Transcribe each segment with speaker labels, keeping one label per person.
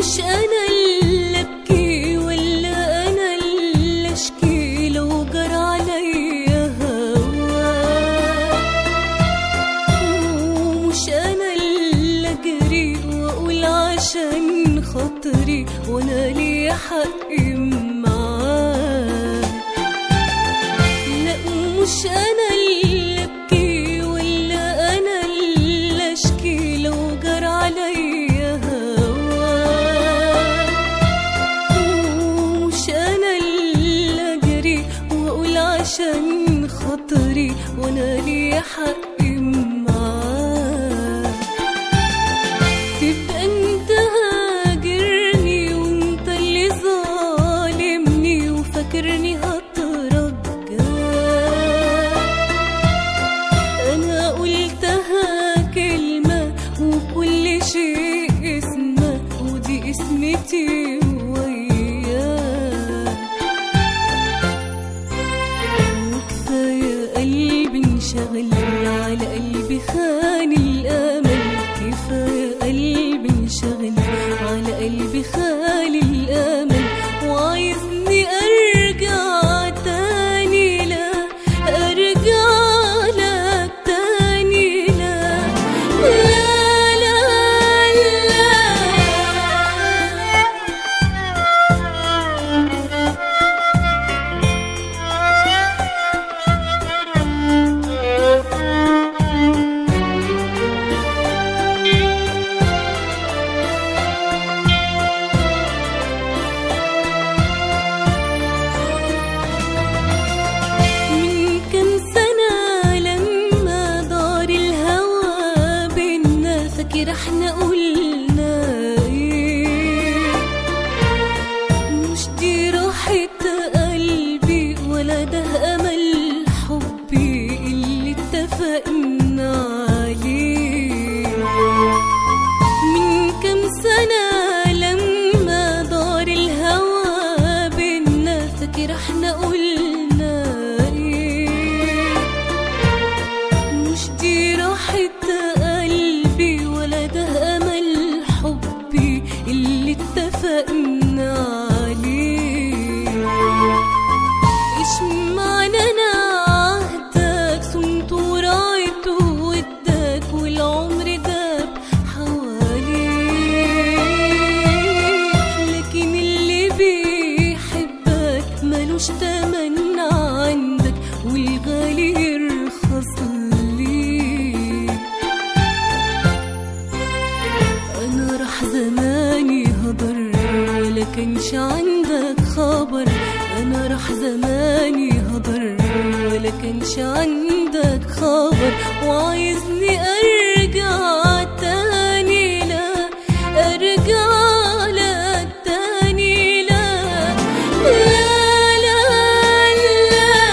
Speaker 1: مش انا اللي ابكي ولا انا اللي اشكي لو جرى عليا هواك ومش انا اللي اجري واقول عشان خاطري وانا ليا حق معاك لا مش انا اللي ابكي ولا انا اللي اشكي لو جرى عليا هواك ومش انا اللي اجري واقول عشان خاطري وانا ليا حق معاك تبقى انت هاجرني وانت اللي ظالمني وفاكرني هترجاك انا قلتها كلمة وكل شيء اسمه ودي اسمتي وياك وكفاية قلبي انشغل على قلبي خان الأمل كفاية قلبي انشغل على قلبي خان الأمل وعايزني أرجع تاني لا أرجع لك تاني لا لا لا من كم سنة لما دار الهوى بينا فاكر احنا قلنا ايه مش دي راحة قلبي ولا ده أمل حبي اللي اتفقنا عليه من كم سنة لما دار الهوى بينا فاكر احنا قلنا ايه مش دي راحة قلبي ولا ده أمل حبي اللي اتفقنا عليه ايش معنى انا عهدك صمت ورايت ودك والعمر داب حواليك لكن اللي بيحبك ملوش تمن عندك والغالي يرخص ليك انا راح زماني هضر ولا كانش عندك خبر انا راح زماني هضر ولا كانش عندك خبر وعايزني ارجع تاني لا ارجع لك تاني لا لا لا لا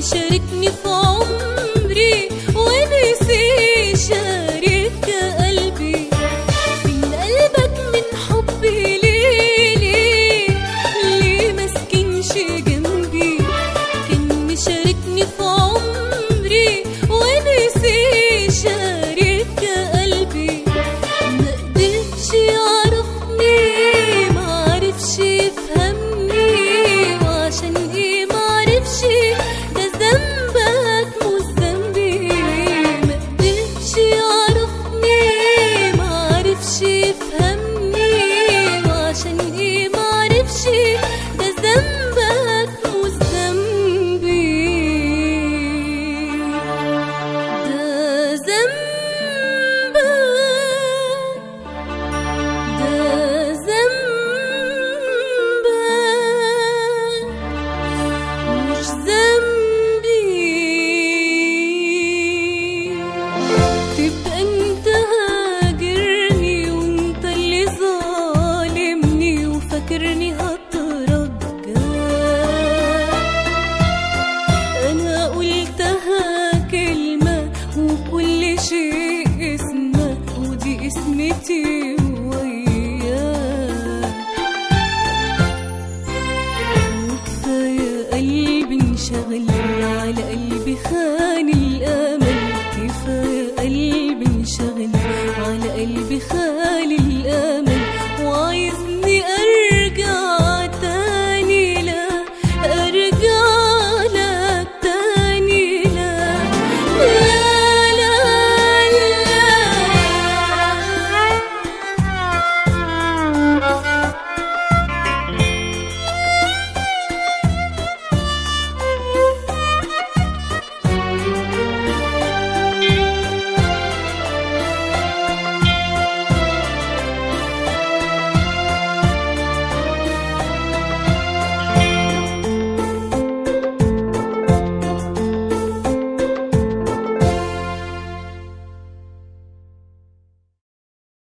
Speaker 1: شاركني في عمري ونسي شارك قلبي من قلبك من حبي ليه ليه ليه مسكنش جنبي كان مشاركني في عمري ونسي شارك قلبي ما قدرش يعرفني ما عرفش يفهمني وعشان ايه ما عرفش ده ذنبك مش ذنبي ما قدرش يعرفني ما عرفش يفهمني وعشان ايه ما عرفش ده ذنبك مش ذنبي ده ذنبك ده ذنبك مش ذنبي تبقى انت هاجرني وانت اللي ظالمني وفاكرني هترجى انا قلتها كلمة وكل شيء اسمه ودي اسمتي وياك وكفاية قلبي انشغل على قلبي خان الأمل كفاية قلبي انشغل على قلبي خان الأمل وعايز